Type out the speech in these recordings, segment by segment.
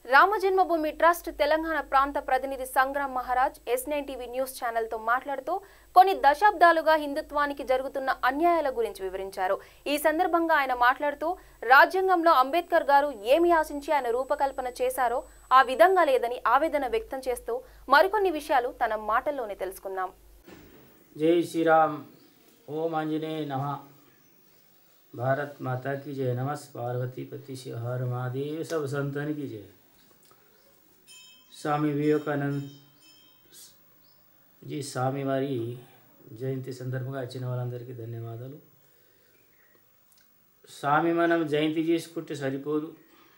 రామజన్మభూమి trust Telangana ప్రాంత ప్రతినిధి Sangram Maharaj S nine TV news ఛానల్తో మాట్లాడుతూ కొన్ని దశాబ్దాలుగా హిందుత్వానికి జరుగుతున్న అన్యాయాల గురించి వివరించారు ఈ సందర్భంగా ఆయన మాట్లాడుతూ రాజ్యాంగంలో అంబేద్కర్ గారు ఏమి ఆశించి ఆయన రూపకల్పన చేశారో ఆ విధంగా లేదని ఆవేదన వ్యక్తం చేస్తూ మరికొన్ని విషయాలు తన మాటల్లోనే తెలుసుకుందాం जय श्री राम ओम आंजनेय नमः भारत माता की जय नमस् पार्वती पति शिव हर महादेव सब संतन की जय స్వామి వివేకానంద్ జీ స్వామి వారి జయంతి సందర్భంగా వచ్చిన వాళ్ళందరికీ ధన్యవాదాలు స్వామి మనం జయంతి చేసుకుంటే సరిపోదు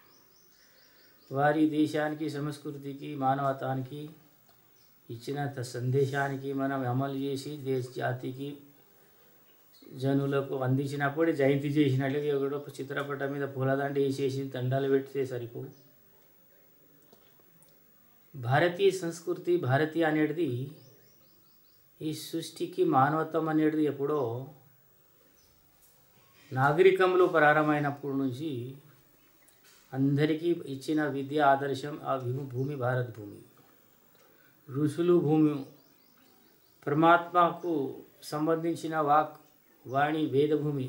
వారి దేశానికి సంస్కృతికి మానవతానికి ఇచ్చిన త- సందేశానికి మనం అమలు చేసి దేశ జాతికి జనులకు అందించినప్పుడే జయంతి చేసినట్లుగా ఎవడో ఒక చిత్రపటం మీద పూలదండ వేసేసి దండాలు పెడితే సరిపో భారతీయ సంస్కృతి భారతీయ అనేది ఈ సృష్టికి మానవత్వం అనేది ఎప్పుడో నాగరికంలో ప్రారంభమైనప్పటి నుంచి అందరికీ ఇచ్చిన విద్య ఆదర్శం ఆ భూ- భూమి భారత్ భూమి ఋషులు భూమి పరమాత్మకు సంబంధించిన వాక్ వాణి వేదభూమి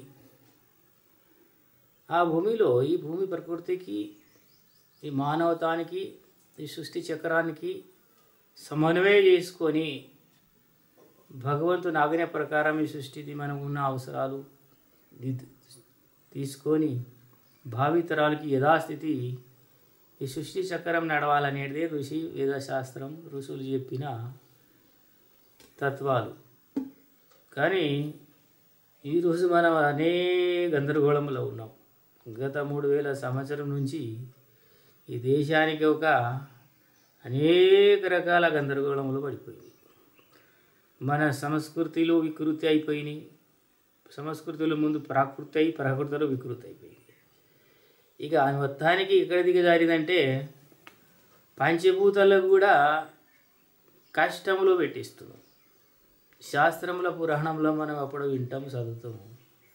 ఆ భూమిలో ఈ భూమి ప్రకృతికి ఈ మానవతానికి ఈ సృష్టి చక్రానికి సమన్వయం చేసుకొని భగవంతుని ఆజ్ఞ ప్రకారం ఈ సృష్టిది మనకు ఉన్న అవసరాలు దిద్- తీసుకొని భావితరాలకి యథాస్థితి ఈ సృష్టి చక్రం నడవాలనేది ఋషి వేదశాస్త్రం ఋషులు చెప్పిన తత్వాలు కానీ ఈరోజు మనం అనేక గందరగోళంలో ఉన్నాం గత మూడు వేల సంవత్సరం నుంచి ఈ దేశానికి ఒక అనేక రకాల గందరగోళములు పడిపోయింది మన సంస్కృతిలో వికృతి అయిపోయినాయి సంస్కృతిలో ముందు ప్రాకృతి అయి ప్రకృతిలో వికృతి అయిపోయింది ఇక మొత్తానికి ఎక్కడ దిగజారిందంటే పంచభూతాలకు కూడా కష్టంలో పెట్టిస్తున్నాం శాస్త్రంలో పురాణంలో మనం అప్పుడు వింటాము చదువుతాము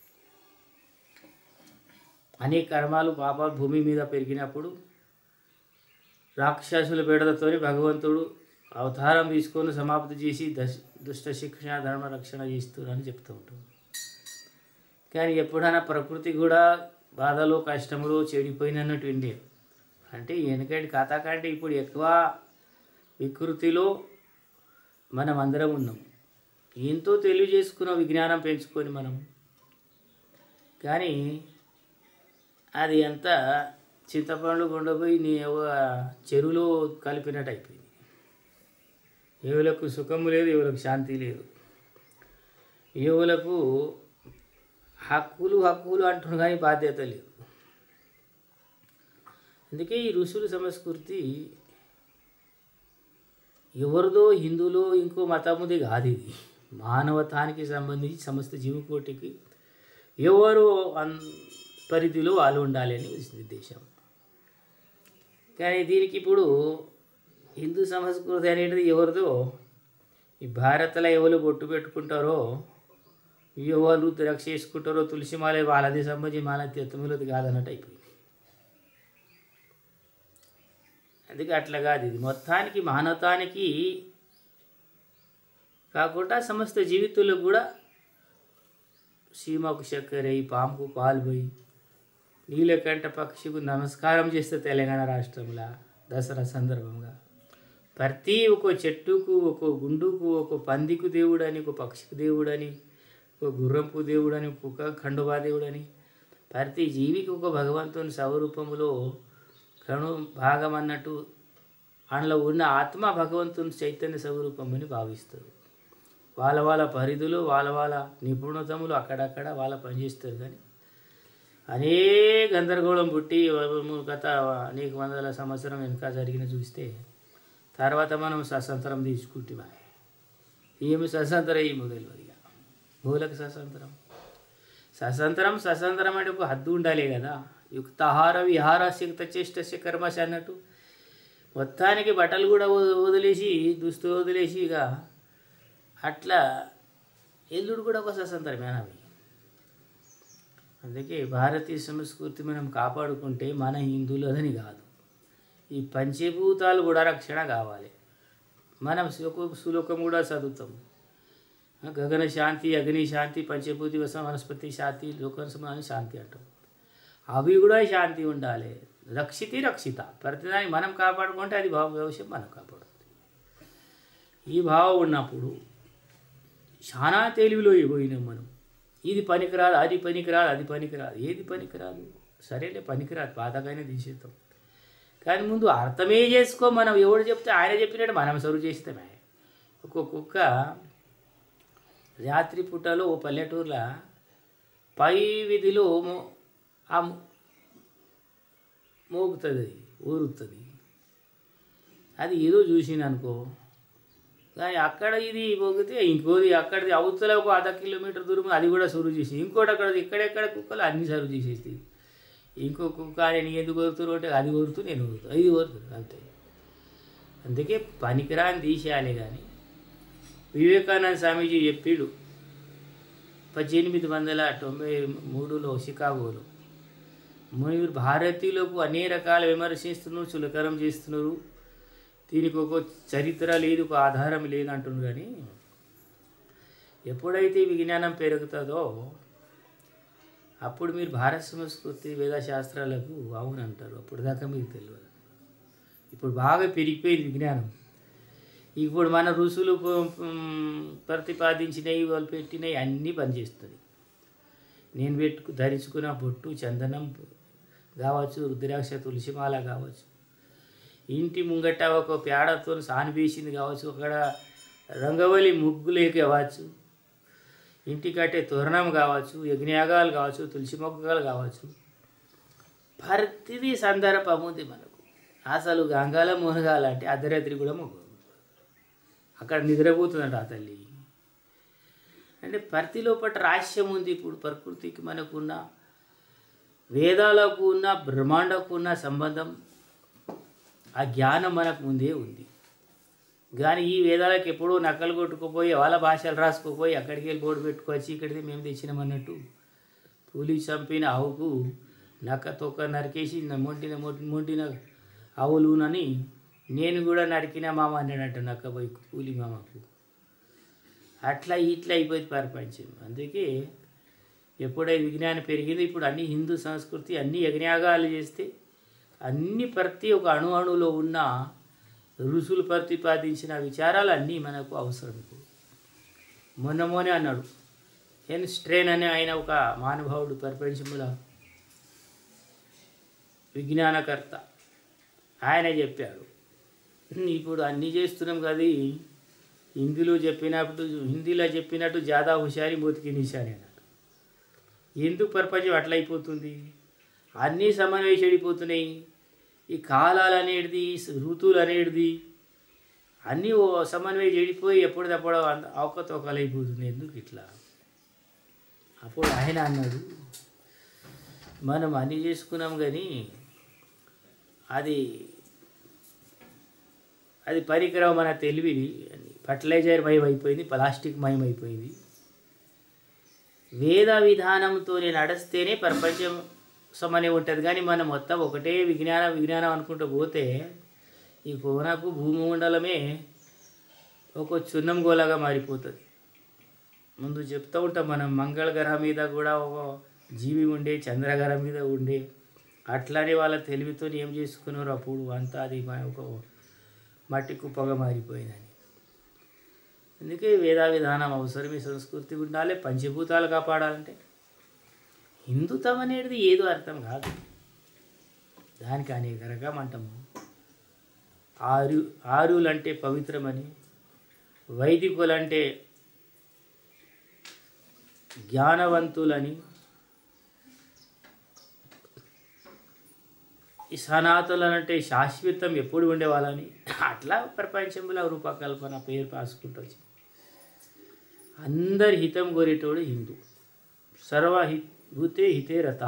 అనేక కర్మాలు పాపాలు భూమి మీద పెరిగినప్పుడు రాక్షసుల బెడదతోని భగవంతుడు అవతారం తీసుకొని సమాప్తి చేసి దశ దుష్ట శిక్షణ ధర్మ రక్షణ చేస్తున్నారని చెప్తూ ఉంటాం కానీ ఎప్పుడైనా ప్రకృతి కూడా బాధలో కష్టంలో చెడిపోయినట్టు ఉండే అంటే వెనకటి కథ కంటే ఇప్పుడు ఎక్కువ వికృతిలో మనం అందరం ఉన్నాం ఎంతో తెలివి చేసుకున్న విజ్ఞానం పెంచుకొని మనం కానీ అది ఎంత చింతపండు కొండపోయి నీ ఎవ- చెరువులో కలిపినట్టు అయిపోయింది ఎవలకు సుఖము లేదు ఎవలకు శాంతి లేదు ఎవలకు హక్కులు హక్కులు అంటున్నారు కానీ బాధ్యత లేదు అందుకే ఈ ఋషుల సంస్కృతి ఎవరిదో హిందువులో ఇంకో మతముది కాదు ఇది మానవతానికి సంబంధించి సమస్త జీవకోటికి ఎవరు అన్ పరిధిలో వాళ్ళు ఉండాలి అని ఉద్దేశం కానీ దీనికి ఇప్పుడు హిందూ సంస్కృతి అనేది ఎవరిదో ఈ భారత్లో ఎవరు బొట్టు పెట్టుకుంటారో ఎవరు రక్ష చేసుకుంటారో తులసి మాల వాళ్ళది సంబంధించి మాల తెత్తములది కాదన్నట్టు అయిపోయింది అందుకే అట్లా కాదు ఇది మొత్తానికి మానవతానికి కాకుండా సమస్త జీవితంలో కూడా సీమకు చక్కెర అయి పాముకు పాలు పోయి నీలకంఠ పక్షికు నమస్కారం చేస్తే తెలంగాణ రాష్ట్రంలో దసరా సందర్భంగా ప్రతి ఒక్కో చెట్టుకు ఒక్కో గుండుకు ఒక్కో పందికు దేవుడని ఒక పక్షికి దేవుడని ఒక గుర్రంపు దేవుడని ఒక ఖండుబా దేవుడని ప్రతి జీవికి ఒక భగవంతుని స్వరూపములో కణు భాగం అన్నట్టు అందులో ఉన్న ఆత్మ భగవంతుని చైతన్య స్వరూపం అని భావిస్తారు వాళ్ళ వాళ్ళ పరిధులు వాళ్ళ వాళ్ళ నిపుణతములు అక్కడక్కడ వాళ్ళ పనిచేస్తారు కానీ అనేక గందరగోళం పుట్టి గత అనేక వందల సంవత్సరం వెనుక జరిగిన చూస్తే తర్వాత మనం స్వతంత్రం తీసుకుంటున్నాం ఏమి స్వతంత్రం ఏమి తెలియదు ఇక మూలకు స్వతంత్రం స్వతంత్రం స్వతంత్రం అంటే ఒక హద్దు ఉండాలి కదా యుక్తహార విహార శక్త చేష్టస్య కర్మశ అన్నట్టు మొత్తానికి బట్టలు కూడా వద- వదిలేసి దుస్తులు వదిలేసి ఇక అట్లా ఎల్లుడు కూడా ఒక స్వతంత్రమేనవి అందుకే భారతీయ సంస్కృతి మనం కాపాడుకుంటే మన హిందువులదని కాదు ఈ పంచభూతాలు కూడా రక్షణ కావాలి మనం శ్లోక శ్లోకం కూడా చదువుతాం ఆ, గగన శాంతి అగ్ని శాంతి పంచభూతి వసం వనస్పతి శాంతి లోకసమాన శాంతి అంటాం అవి కూడా శాంతి ఉండాలి రక్షితి రక్షిత ప్రతిదాన్ని మనం కాపాడుకుంటే అది భావ వ్యవసాయం మనం కాపాడుతుంది ఈ భావం ఉన్నప్పుడు చాలా తెలివిలో పోయినాం మనం ఇది పనికిరాదు అది పనికిరాదు అది పనికిరాదు ఏది పనికిరాదు సరేలే పనికిరాదు పాతకైనా తీసేస్తాం కానీ ముందు అర్థమే చేసుకో మనం ఎవడు చెప్తే ఆయన చెప్పినట్టు మనం సరువు చేస్తామే ఒక కుక్క రాత్రి పూటలో ఓ పల్లెటూరులో పై వీధిలో మో- ఆ మో- మోగుతుంది అది ఊరుతుంది అది ఏదో చూసింది అనుకో కానీ అక్కడ ఇది మోగితే ఇంకోది అక్కడిది అవతల ఒక అర్ధ కిలోమీటర్ దూరం అది కూడా సరువు చేసి ఇంకోటి అక్కడ ఇక్కడెక్కడ కుక్కలు అన్ని సరువు చేసేస్తాయి ఇంకో కుక్క నేను ఎందుకు కోరుతున్నారు అంటే అది కోరుతూ నేను కోరుతూ ఇది కోరుతున్నాను అంతే అందుకే పనికిరాని తీసేయాలి కానీ వివేకానంద స్వామీజీ చెప్పాడు పద్దెనిమిది వందల తొంభై మూడులో షికాగోలో మీరు భారతీయులకు అనేక రకాల విమర్శిస్తున్నారు చులకరం చేస్తున్నారు దీనికి ఒక చరిత్ర లేదు ఒక ఆధారం లేదు అంటున్నారు కానీ ఎప్పుడైతే విజ్ఞానం పెరుగుతుందో అప్పుడు మీరు భారత సంస్కృతి వేదశాస్త్రాలకు అవును అంటారు అప్పుడు దాకా మీకు తెలియదు ఇప్పుడు బాగా పెరిగిపోయింది విజ్ఞానం ఇప్పుడు మన ఋషులు ప- ప- ప్రతిపాదించినవి వాళ్ళు పెట్టినవి అన్నీ పనిచేస్తుంది నేను పెట్టుకు ధరించుకున్న బొట్టు చందనం కావచ్చు రుద్రాక్ష తులసిమాల కావచ్చు ఇంటి ముంగట ఒక పేడతో సాని వేసింది కావచ్చు అక్కడ రంగవల్లి ముగ్గులే కావచ్చు ఇంటి కట్టే తోరణం కావచ్చు యజ్ఞయాగాలు కావచ్చు తులసి మొక్కలు కావచ్చు ప్రతిదీ సందర్భం ఉంది మనకు అసలు గంగాల మునగాలంటే అర్ధరాత్రి కూడా మొగ్గు అక్కడ నిద్రపోతుందంట ఆ తల్లి అంటే ప్రతి లోపల రహస్యం ఉంది ఇప్పుడు ప్రకృతికి మనకున్న వేదాలకు ఉన్న బ్రహ్మాండకు ఉన్న సంబంధం ఆ జ్ఞానం మనకు ముందే ఉంది కానీ ఈ వేదాలకు ఎప్పుడూ నక్కలు కొట్టుకుపోయి వాళ్ళ భాషలు రాసుకుపోయి అక్కడికి వెళ్ళి బోర్డు పెట్టుకొచ్చి ఇక్కడికి మేము తెచ్చినామన్నట్టు పులి చంపిన ఆవుకు నక్క తొక్క నరికేసి నా మొంటిన మొంటి- మొంటిన ఆవులునని నేను కూడా నరికిన మామ అన్నాడంట నక్క పోయి కూలి మామకు అట్లా ఇట్లా అయిపోయింది ప్రపంచం అందుకే ఎప్పుడైతే విజ్ఞానం పెరిగింది ఇప్పుడు అన్ని హిందూ సంస్కృతి అన్ని యజ్ఞయాగాలు చేస్తే అన్ని ప్రతి ఒక అణు అణులో ఉన్న ఋషులు ప్రతిపాదించిన విచారాలు అన్నీ మనకు అవసరం ఇప్పుడు మొన్న మొన్నే అన్నాడు ఎన్ స్ట్రెయిన్ అనే ఆయన ఒక మానవావుడు ప్రపంచంలో విజ్ఞానకర్త ఆయన చెప్పాడు ఇప్పుడు అన్నీ చేస్తున్నాం కదా హిందీలో చెప్పినప్పుడు హిందీలో చెప్పినట్టు జాదా హుషారి మోతికి నిశాని అన్నాడు ఎందుకు ప్రపంచం అట్లా అయిపోతుంది అన్నీ సమన్వయ చెడిపోతున్నాయి ఈ కాలాలు అనేది ఋతువులు అనేది అన్నీ ఓ సమన్వయం చెడిపోయి ఎప్పటికప్పుడు అంత అవకతవకలు అయిపోతుంది ఎందుకు ఇట్లా అప్పుడు ఆయన అన్నాడు మనం అన్నీ చేసుకున్నాం కానీ అది అది పరికరం మన తెలివిని ఫర్టిలైజర్ మయం అయిపోయింది ప్లాస్టిక్ మయం అయిపోయింది వేద విధానంతో నడిస్తేనే ప్రపంచం సమనే ఉంటుంది కానీ మనం మొత్తం ఒకటే విజ్ఞానం విజ్ఞానం అనుకుంటూ పోతే ఈ కోనకు భూమండలమే ఒక చున్నం గోలాగా మారిపోతుంది ముందు చెప్తూ ఉంటాం మనం మంగళ గ్రహం మీద కూడా ఒక జీవి ఉండే చంద్రగ్రహం మీద ఉండే అట్లానే వాళ్ళ తెలివితో ఏం చేసుకున్నారు అప్పుడు అంతా అది మా ఒక మట్టి కుప్పగా మారిపోయిందని అందుకే వేద విధానం అవసరం ఈ సంస్కృతి ఉండాలి పంచభూతాలు కాపాడాలంటే హిందుత్వం అనేది ఏదో అర్థం కాదు దానికి అనేక రకం అంటాము ఆరు ఆరులంటే పవిత్రమని వైదికులంటే జ్ఞానవంతులని ఈ సనాతనులంటే శాశ్వతం ఎప్పుడు ఉండేవాళ్ళని అట్లా ప్రపంచంలో రూపకల్పన పేరు రాసుకుంటూ వచ్చి అందరి హితం కోరేటోడు హిందూ సర్వహి భూతే హితే రత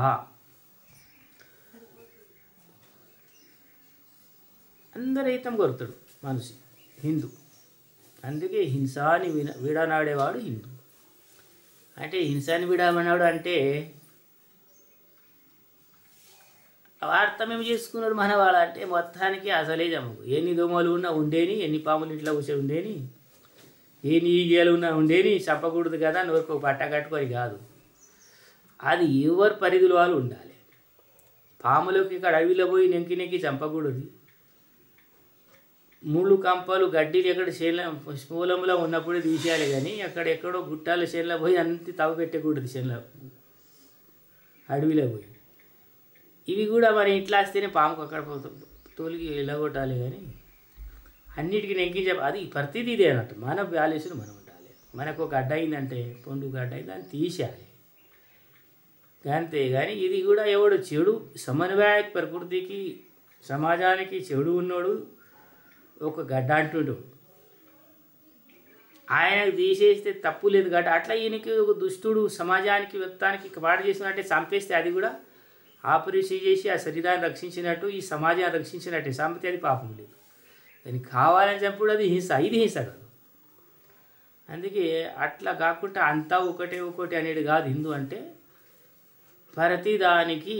అందరి హితం కోరుతాడు మనిషి హిందూ అందుకే హింసాని విన విడనాడేవాడు హిందూ అంటే హింసాని విడమన్నాడు అంటే అర్థం చేసుకున్నారు మన వాళ్ళ అంటే మొత్తానికి అసలే జమకు ఎన్ని దోమలు ఉన్నా ఉండేని ఎన్ని పాములు ఇంట్లో కూర్చొని ఉండేని ఎన్ని ఈగలు ఉన్నా ఉండేని చంపకూడదు కదా నోరుకు ఒక పట్ట కట్టుకొని కాదు అది ఎవరి పరిధిలో వాళ్ళు ఉండాలి పాములకి ఇక్కడ అడవిలో పోయి నెంకి నెంకి చంపకూడదు ముళ్ళు కంపలు గడ్డిలు ఎక్కడ చేనుల మూలంలో ఉన్నప్పుడే తీసేయాలి కానీ అక్కడ ఎక్కడో గుట్టాల చేనులో పోయి అంత తవ్వ పెట్టకూడదు చేనులో అడవిలో పోయి ఇవి కూడా మరి ఇంట్లో వస్తేనే పాముకు అక్కడ పోతాం తోలికి వెళ్ళగొట్టాలి కానీ అన్నిటికీ నెంకి చెప్ప అది ప్రతిదీ ఇదే అన్నట్టు మన బ్యాలెన్స్ను మనం ఉండాలి మనకు ఒక అడ్డ అయిందంటే పండు గడ్డ అయింది దాన్ని తీసేయాలి అంతే కానీ ఇది కూడా ఎవడు చెడు సమన్వయ ప్రకృతికి సమాజానికి చెడు ఉన్నోడు ఒక గడ్డ అంటుండు ఆయన తీసేస్తే తప్పు లేదు కాబట్టి అట్లా ఈయనకి ఒక దుష్టుడు సమాజానికి వ్యక్తానికి పాడు చేసినట్టే చంపేస్తే అది కూడా ఆపరేషన్ చేసి ఆ శరీరాన్ని రక్షించినట్టు ఈ సమాజాన్ని రక్షించినట్టే చంపితే అది పాపం లేదు కానీ కావాలని చంపుడు అది హింస ఇది హింస కాదు అందుకే అట్లా కాకుండా అంతా ఒకటే ఒకటి అనేది కాదు హిందూ అంటే ప్రతి దానికి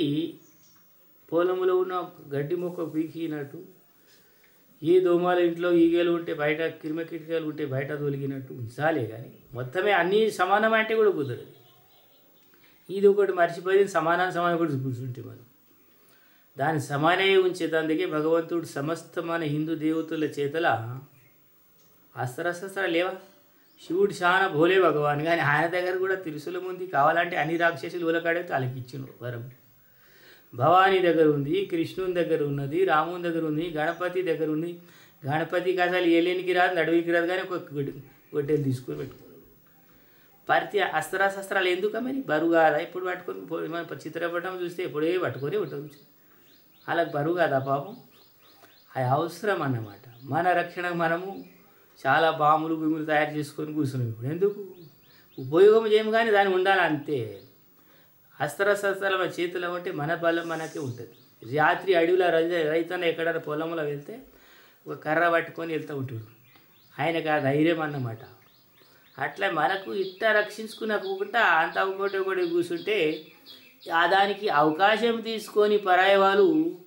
పొలంలో ఉన్న గడ్డి మొక్క పీకినట్టు ఏ దోమలు ఇంట్లో ఈగలు ఉంటే బయట క్రిమి కీటకాలు ఉంటే బయట తొలిగినట్టు ఉంచాలే కానీ మొత్తమే అన్నీ సమానం అంటే కూడా కుదరదు ఇది ఒకటి మర్చిపోయి సమానం సమానం కూడా కూర్చుంటే మనం దాని సమానే ఉంచేదందుకే భగవంతుడు సమస్త మన హిందూ దేవతల చేతల అస్త్రశస్త్రాలు లేవా శివుడు చాలా భోలే భగవాన్ కానీ ఆయన దగ్గర కూడా తిరుసుల ఉంది కావాలంటే అన్ని రాక్షసులు ఊలకాడితే వాళ్ళకి ఇచ్చిన వరం భవానీ దగ్గర ఉంది కృష్ణుని దగ్గర ఉన్నది రాముని దగ్గర ఉంది గణపతి దగ్గర ఉంది గణపతికి అసలు ఏలేనికి రాదు నడువికి రాదు కానీ ఒక గొడ్డలు తీసుకొని పెట్టుకున్నాడు ప్రతి అస్త్రశస్త్రాలు ఎందుకు మరి బరువు కాదా ఎప్పుడు పట్టుకొని పో- మన చిత్రపటం చూస్తే ఎప్పుడే పట్టుకొని ఉంటుంది వాళ్ళకి బరువు కాదా పాపం అది అవసరం అన్నమాట మన రక్షణకు మనము చాలా బాంబులు భూములు తయారు చేసుకొని కూర్చున్నాం ఇప్పుడు ఎందుకు ఉపయోగం చేయము కానీ దాన్ని ఉండాలి అంతే అస్త్రశస్త్రాలు మన చేతిలో ఉంటే మన బలం మనకే ఉంటుంది రాత్రి అడవిలో రై- రైతన్న ఎక్కడైనా పొలంలో వెళ్తే ఒక కర్ర పట్టుకొని వెళ్తూ ఉంటాడు ఆయనకు ఆ ధైర్యం అన్నమాట అట్లా మనకు ఇట్ట రక్షించుకునకుండా అంత ఒకటి ఒకటి కూర్చుంటే ఆ దానికి అవకాశం తీసుకొని పరాయి వాళ్ళు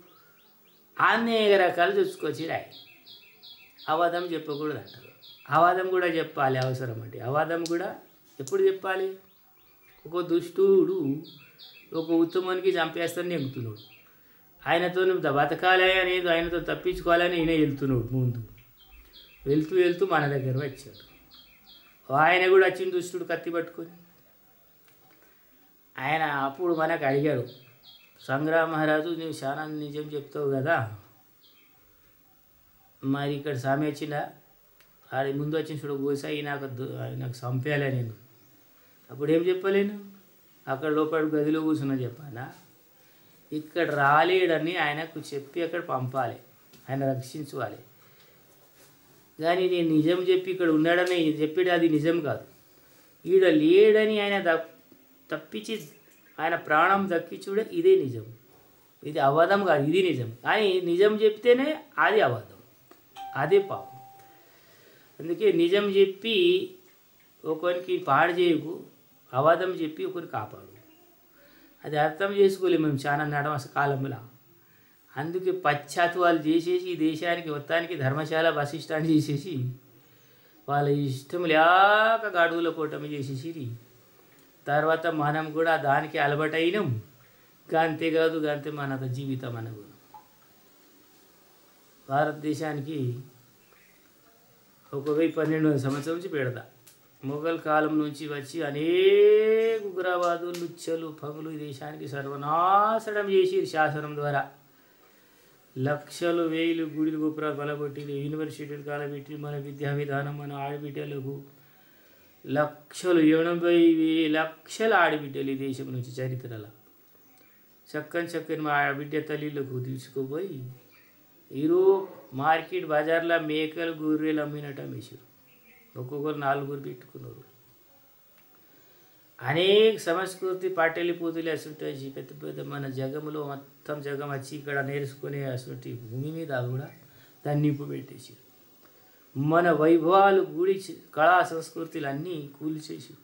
అనేక రకాలు తెచ్చుకొచ్చి రాయి అవాదం చెప్పకూడదు అంటారు అవాదం కూడా చెప్పాలి అవసరం అంటే అవాదం కూడా ఎప్పుడు చెప్పాలి ఒక దుష్టుడు ఒక ఉత్తమానికి చంపేస్తాను ఎగుతున్నాడు ఆయనతో బతకాలి అనేది ఆయనతో తప్పించుకోవాలని ఈయన వెళ్తున్నాడు ముందు వెళ్తూ వెళ్తూ మన దగ్గర వచ్చాడు ఆయన కూడా వచ్చింది దుష్టుడు కత్తి పట్టుకొని ఆయన అప్పుడు మనకు అడిగాడు సంగ్రామ మహారాజు నువ్వు చాలా నిజం చెప్తావు కదా మరి ఇక్కడ స్వామి వచ్చిందా ఆడి ముందు వచ్చిన చూడు గోసాయి నాకు దు- నాకు చంపేయాలి నేను అప్పుడు ఏం చెప్పలేను అక్కడ లోపల గదిలో కూర్చున్నా చెప్పానా ఇక్కడ రాలేడని ఆయనకు చెప్పి అక్కడ పంపాలి ఆయన రక్షించుకోవాలి కానీ నేను నిజం చెప్పి ఇక్కడ ఉన్నాడని చెప్పేది అది నిజం కాదు ఈడ లేడని ఆయన ద- తప్పించి ఆయన ప్రాణం దక్కించుడే ఇదే నిజం ఇది అబద్ధం కాదు ఇది నిజం కానీ నిజం చెప్తేనే అది అబద్ధం అదే పాపం అందుకే నిజం చెప్పి ఒకరికి పాడు చేయకు అబద్ధం చెప్పి ఒకరు కాపాడు అది అర్థం చేసుకోలేము మేము చాలా నడమ కాలంలో అందుకే పశ్చాత్వాలు చేసేసి ఈ దేశానికి మొత్తానికి ధర్మశాల బస్ స్టాండ్ చేసేసి వాళ్ళ ఇష్టం లేక గడువుల కూటమి చేసేసి తర్వాత మనం కూడా దానికి అలవాటైనాం ఇంకా అంతేకాదు ఇంకా అంతే మన జీవితం అనగు భారతదేశానికి ఒక వెయ్యి పన్నెండు వందల సంవత్సరం నుంచి పెడతా మొఘల్ కాలం నుంచి వచ్చి అనేక ఉగ్రవాదులు లుచ్చలు పగులు ఈ దేశానికి సర్వనాశనం చేసి శాసనం ద్వారా లక్షలు వేలు గుడిలు గోపురాలు బలగొట్టి యూనివర్సిటీలు కాలబెట్టి మన విద్యా విధానం మన ఆడబిడ్డలకు లక్షలు ఎనభై వే లక్షల ఆడబిడ్డలు ఈ దేశం నుంచి చరిత్రలో చక్కని చక్కని మా ఆడబిడ్డ తల్లిలకు తీసుకుపోయి ఈరో మార్కెట్ బజార్లో మేకలు గొర్రెలు అమ్మినట్టు అమ్మేసారు ఒక్కొక్కరు నాలుగురు పెట్టుకున్నారు అనేక సంస్కృతి పాటలి పూతులు అసలు పెద్ద పెద్ద మన జగములో మొత్తం జగం వచ్చి ఇక్కడ నేర్చుకునే అసలు భూమి మీద కూడా దాన్ని నింపు పెట్టేసారు మన వైభవాలు గుడి కళా సంస్కృతులు అన్నీ కూల్చేసి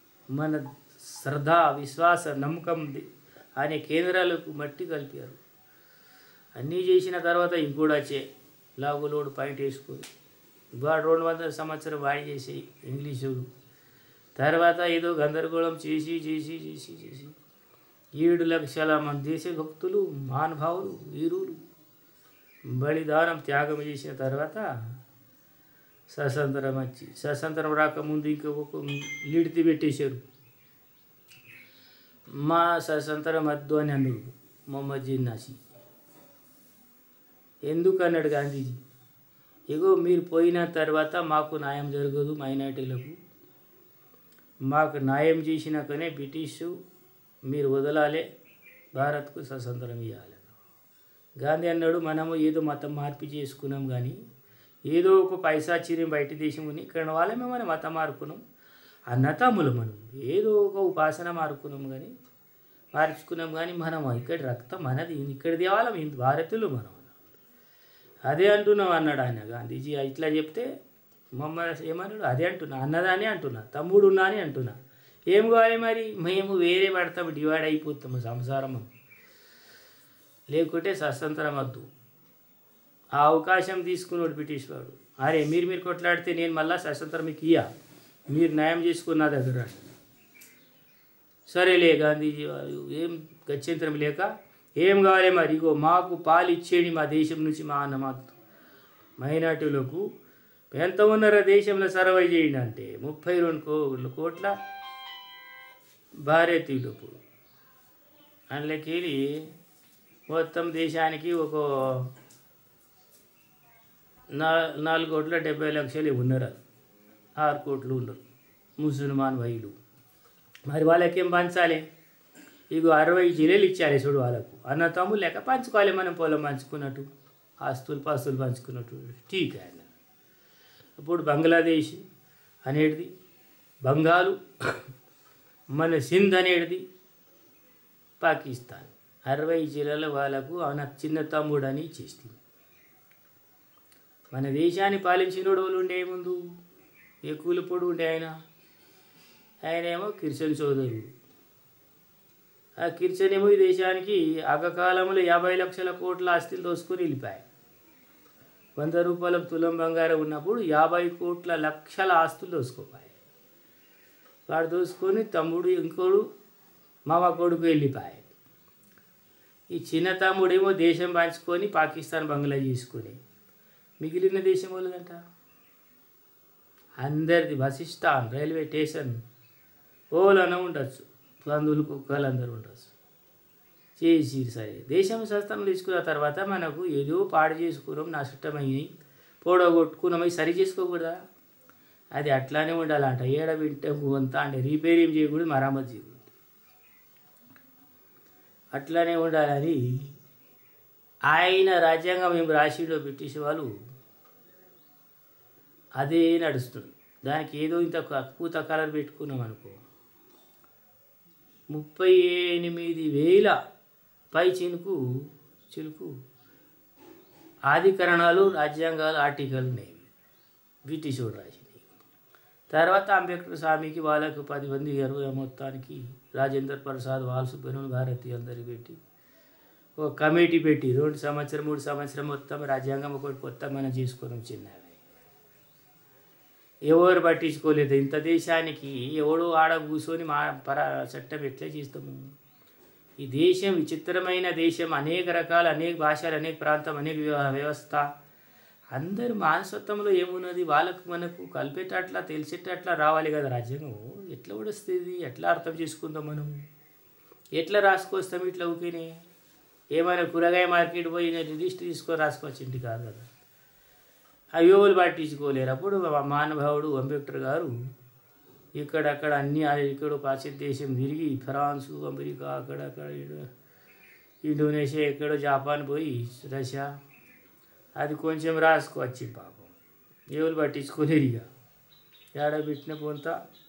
మన శ్రద్ధ విశ్వాస నమ్మకం ది- అనే కేంద్రాలకు మట్టి కలిపారు అన్నీ చేసిన తర్వాత ఇంకోటి వచ్చే లాగులోడు పాయింట్ వేసుకొని వాడు రెండు వందల సంవత్సరం వాడి చేసి ఇంగ్లీషుడు తర్వాత ఏదో గందరగోళం చేసి చేసి చేసి చేసి ఏడు లక్షల మంది దేశభక్తులు మహానుభావులు వీరులు బలిదానం త్యాగం చేసిన తర్వాత స్వతంత్రం వచ్చి స్వతంత్రం రాకముందు ఇంకా ఒక లిడితి పెట్టేశారు మా స్వతంత్రం వద్దు అని అన్నాడు మొహమ్మద్ జిన్నాసి ఎందుకు అన్నాడు గాంధీజీ ఇగో మీరు పోయిన తర్వాత మాకు న్యాయం జరగదు మైనార్టీలకు మాకు న్యాయం చేసినాకనే బ్రిటిష్ మీరు వదలాలే భారత్కు స్వతంత్రం ఇవ్వాలి గాంధీ అన్నాడు మనము ఏదో మతం మార్పు చేసుకున్నాం కానీ ఏదో ఒక పైసా చిరిం బయట దేశం ఉని ఇక్కడ వాళ్ళమే మనం మతం మారుకున్నాం అన్నతమ్ములు మనం ఏదో ఒక ఉపాసన మారుకున్నాం కానీ మార్చుకున్నాం కానీ మనం ఇక్కడ రక్తం మనది ఇక్కడ దేవాలం ఇంత భారతులు మనం అదే అంటున్నాం అన్నాడు ఆయన గాంధీజీ ఇట్లా చెప్తే మమ్మల్ని ఏమన్నాడు అదే అంటున్నా అన్నదానే అంటున్నా తమ్ముడు ఉన్నా అని అంటున్నా ఏం కావాలి మరి మేము వేరే పడతాము డివైడ్ అయిపోతాము సంసారం లేకుంటే స్వతంత్రం వద్దు ఆ అవకాశం తీసుకున్నాడు బ్రిటిష్ వాడు అరే మీరు మీరు కొట్లాడితే నేను మళ్ళా స్వతంత్రం మీకు ఇయ్య మీరు న్యాయం చేసుకున్న నా దగ్గర రండి. సరేలే గాంధీజీ వారు ఏం గత్యంతరం లేక ఏం కావాలి మరి ఇగో మాకు పాలు ఇచ్చేది మా దేశం నుంచి మా అన్న మా మైనార్టీలకు ఎంత ఉన్నారో దేశంలో సర్వై చేయండి అంటే ముప్పై రెండు కో కోట్ల భారతీయులకు అందులోకి మొత్తం దేశానికి ఒక నా నాలుగు కోట్ల డెబ్బై లక్షలు ఉన్నారు ఆరు కోట్లు ఉన్నారు ముసల్మాన్ వైలు మరి వాళ్ళకేం పంచాలి ఇగో అరవై జిల్లాలు ఇచ్చాలి చూడు వాళ్ళకు అన్న తమ్ముడు లెక్క పంచుకోవాలి మనం పొలం పంచుకున్నట్టు ఆస్తులు పాస్తులు పంచుకున్నట్టు ఠీక్ ఆయన అప్పుడు బంగ్లాదేశ్ అనేది బంగాలు మన సింధ్ అనేది పాకిస్తాన్ అరవై జిల్లాల వాళ్ళకు ఆయన చిన్న తమ్ముడు అని ఇచ్చేస్తుంది మన దేశాన్ని పాలించినోడు వాళ్ళు ఉండే ముందు ఏ కూలిపోడు ఉండే ఆయన ఆయనేమో కిర్చన్ సోదరుడు ఆ కిర్చన్ ఏమో ఈ దేశానికి ఆగకాలంలో యాభై లక్షల కోట్ల ఆస్తులు దోసుకొని వెళ్ళిపోయాయి వంద రూపాయల తులం బంగారం ఉన్నప్పుడు యాభై కోట్ల లక్షల ఆస్తులు దోసుకోపాయి వాడు దోసుకొని తమ్ముడు ఇంకోడు మామ కొడుకు వెళ్ళిపోయాయి ఈ చిన్న తమ్ముడేమో దేశం పంచుకొని పాకిస్తాన్ బంగ్లా చేసుకొని మిగిలిన దేశం వాళ్ళదంట అందరిది వశిష్టాన్ రైల్వే స్టేషన్ ఓలన ఉండొచ్చు పందులు కుక్కలు అందరూ ఉండొచ్చు చేసి సరే దేశం స్వస్థం తీసుకున్న తర్వాత మనకు ఏదో పాడు చేసుకున్నాం నష్టమయ్యి పొడగొట్టుకున్నామై సరి చేసుకోకూడదా అది అట్లానే ఉండాలంట ఏడ వింటే అంతా అంటే రిపేర్ ఏం చేయకూడదు మరమ్మతు చేయకూడదు అట్లానే ఉండాలని ఆయన రాజ్యాంగం ఏం రాసిడో బ్రిటిష్ వాళ్ళు అదే నడుస్తుంది దానికి ఏదో ఇంత అద్భుత కలర్ పెట్టుకున్నాం అనుకో ముప్పై ఎనిమిది వేల పై చినుకు చిలుకు ఆధికరణాలు రాజ్యాంగాలు ఆర్టికల్ ఉన్నాయి బ్రిటిష్ వాడు రాసినవి తర్వాత అంబేద్కర్ స్వామికి వాళ్ళకు పది మంది ఇరవై మొత్తానికి రాజేంద్ర ప్రసాద్ వాల్ సుబ్రహ్మణ్యం భారతి అందరికి పెట్టి ఒక కమిటీ పెట్టి రెండు సంవత్సరం మూడు సంవత్సరం మొత్తం రాజ్యాంగం ఒకటి కొత్త మనం చేసుకున్నాం చిన్నవి ఎవరు పట్టించుకోలేదు ఇంత దేశానికి ఎవడో ఆడ కూర్చొని మా పర చట్టం ఎట్లా చేస్తాము ఈ దేశం విచిత్రమైన దేశం అనేక రకాల అనేక భాషలు అనేక ప్రాంతం అనేక వ్యవ- వ్యవస్థ అందరు మానసత్వంలో ఏమున్నది వాళ్ళకు మనకు కలిపేటట్లా తెలిసేటట్లా రావాలి కదా రాజ్యాంగం ఎట్లా వస్తుంది ఎట్లా అర్థం చేసుకుందాం మనం ఎట్లా రాసుకొస్తాం ఇట్లా ఊకేనే ఏమైనా కూరగాయ మార్కెట్ పోయి లిస్ట్ తీసుకొని రాసుకోవచ్చు ఇంటి కాదు కదా అవి ఎవరు పట్టించుకోలేరు అప్పుడు మా- మానభావుడు అంబేద్కర్ గారు ఇక్కడక్కడ అన్ని ఆ- ఇక్కడ పాశ్చాత్య దేశం తిరిగి ఫ్రాన్సు అమెరికా అక్కడక్కడ ఈడ- ఇండోనేషియా ఎక్కడో జపాన్ పోయి రష్యా అది కొంచెం రాసుకోవచ్చు పాపం ఎవరు పట్టించుకోలేరు ఇక ఏడ పెట్టిన పొంత